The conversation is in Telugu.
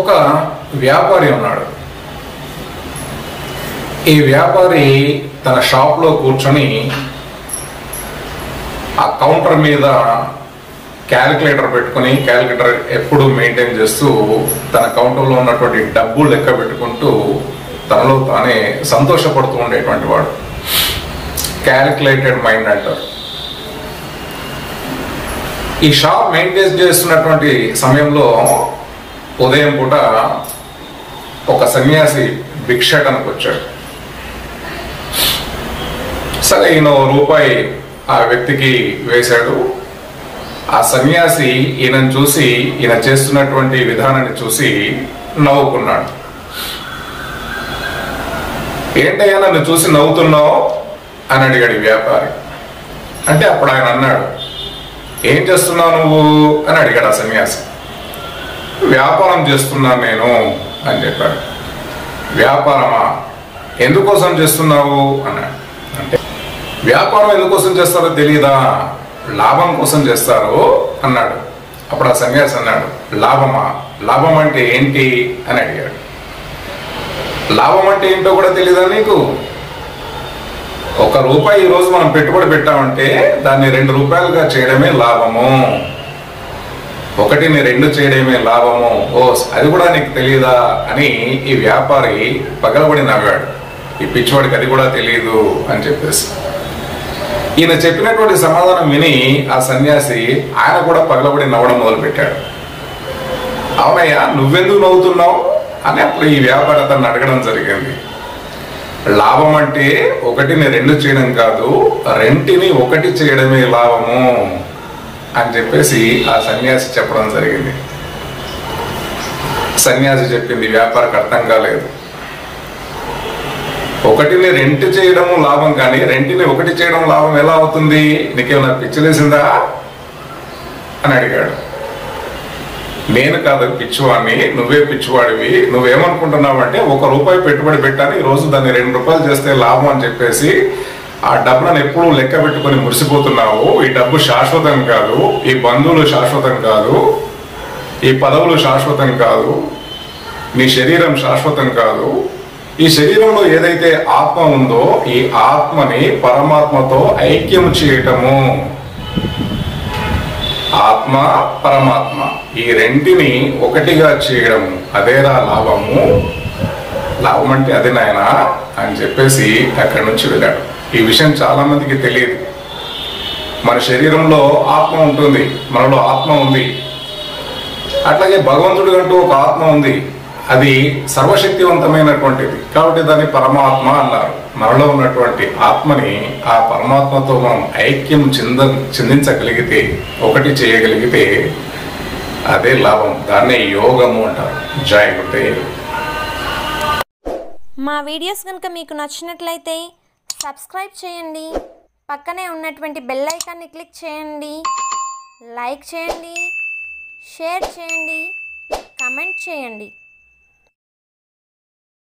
ఒక వ్యాపారి ఉన్నాడు ఈ వ్యాపారి తన షాప్లో కూర్చొని ఆ కౌంటర్ మీద క్యాలిక్యులేటర్ పెట్టుకుని క్యాలిక్యులేటర్ ఎప్పుడు మెయింటైన్ చేస్తూ తన కౌంటర్లో ఉన్నటువంటి డబ్బు లెక్క పెట్టుకుంటూ తనలో తానే సంతోషపడుతూ ఉండేటువంటి వాడు క్యాలిక్యులేటెడ్ మైండ్ అంటారు ఈ షాప్ మెయింటైన్ చేస్తున్నటువంటి సమయంలో ఉదయం పూట ఒక సన్యాసి భిక్షాటనకు వచ్చాడు సరే ఈయన ఓ రూపాయి ఆ వ్యక్తికి వేశాడు ఆ సన్యాసి ఈయనను చూసి ఈయన చేస్తున్నటువంటి విధానాన్ని చూసి నవ్వుకున్నాడు ఏంటయ్యా నన్ను చూసి నవ్వుతున్నావు అని అడిగాడు ఈ వ్యాపారి అంటే అప్పుడు ఆయన అన్నాడు ఏం చేస్తున్నావు నువ్వు అని అడిగాడు ఆ సన్యాసి వ్యాపారం చేస్తున్నాను నేను అని చెప్పాడు వ్యాపారమా ఎందుకోసం చేస్తున్నావు అన్నాడు అంటే వ్యాపారం ఎందుకోసం చేస్తారో తెలియదా లాభం కోసం చేస్తారు అన్నాడు అప్పుడు ఆ సన్యాసి అన్నాడు లాభమా లాభం అంటే ఏంటి అని అడిగాడు లాభం అంటే ఏంటో కూడా తెలియదా నీకు ఒక రూపాయి ఈ రోజు మనం పెట్టుబడి పెట్టామంటే దాన్ని రెండు రూపాయలుగా చేయడమే లాభము ఒకటిని రెండు చేయడమే లాభము ఓ అది కూడా నీకు తెలియదా అని ఈ వ్యాపారి పగలబడి నవ్వాడు ఈ పిచ్చివాడికి అది కూడా తెలియదు అని చెప్పేసి ఈయన చెప్పినటువంటి సమాధానం విని ఆ సన్యాసి ఆయన కూడా పగలబడి నవ్వడం మొదలుపెట్టాడు అవునయ్యా నువ్వెందుకు నవ్వుతున్నావు అని అప్పుడు ఈ వ్యాపారి అతన్ని అడగడం జరిగింది లాభం అంటే ఒకటిని రెండు చేయడం కాదు రెంటిని ఒకటి చేయడమే లాభము అని చెప్పేసి ఆ సన్యాసి చెప్పడం జరిగింది సన్యాసి చెప్పింది వ్యాపారికి అర్థం కాలేదు ఒకటిని రెంట్ చేయడం లాభం కానీ రెంటిని ఒకటి చేయడం లాభం ఎలా అవుతుంది నీకేమైనా పిచ్చిలేసిందా అని అడిగాడు నేను కాదు పిచ్చివాడిని నువ్వే పిచ్చివాడివి నువ్వేమనుకుంటున్నావు అంటే ఒక రూపాయి పెట్టుబడి పెట్టాలి ఈ రోజు దాన్ని రెండు రూపాయలు చేస్తే లాభం అని చెప్పేసి ఆ డబ్బులను ఎప్పుడు లెక్క పెట్టుకొని మురిసిపోతున్నావు ఈ డబ్బు శాశ్వతం కాదు ఈ బంధువులు శాశ్వతం కాదు ఈ పదవులు శాశ్వతం కాదు నీ శరీరం శాశ్వతం కాదు ఈ శరీరంలో ఏదైతే ఆత్మ ఉందో ఈ ఆత్మని పరమాత్మతో ఐక్యం చేయటము ఆత్మ పరమాత్మ ఈ రెంటిని ఒకటిగా చేయడం అదేరా లాభము లాభం అంటే అదే నాయన అని చెప్పేసి అక్కడి నుంచి వెళ్ళాడు ఈ విషయం చాలా మందికి తెలియదు మన శరీరంలో ఆత్మ ఉంటుంది మనలో ఆత్మ ఉంది అట్లాగే భగవంతుడు అంటూ ఒక ఆత్మ ఉంది అది సర్వశక్తివంతమైనటువంటిది కాబట్టి దాన్ని పరమాత్మ అన్నారు మనలో ఉన్నటువంటి ఆత్మని ఆ పరమాత్మతో మనం ఐక్యం చెంద చెందించగలిగితే ఒకటి చేయగలిగితే అదే లాభం దాన్నే యోగము అంటారు జై గురుదేవ్ మా వీడియోస్ కనుక మీకు నచ్చినట్లయితే సబ్స్క్రైబ్ చేయండి పక్కనే ఉన్నటువంటి బెల్ ఐకాన్ని క్లిక్ చేయండి లైక్ చేయండి షేర్ చేయండి కమెంట్ చేయండి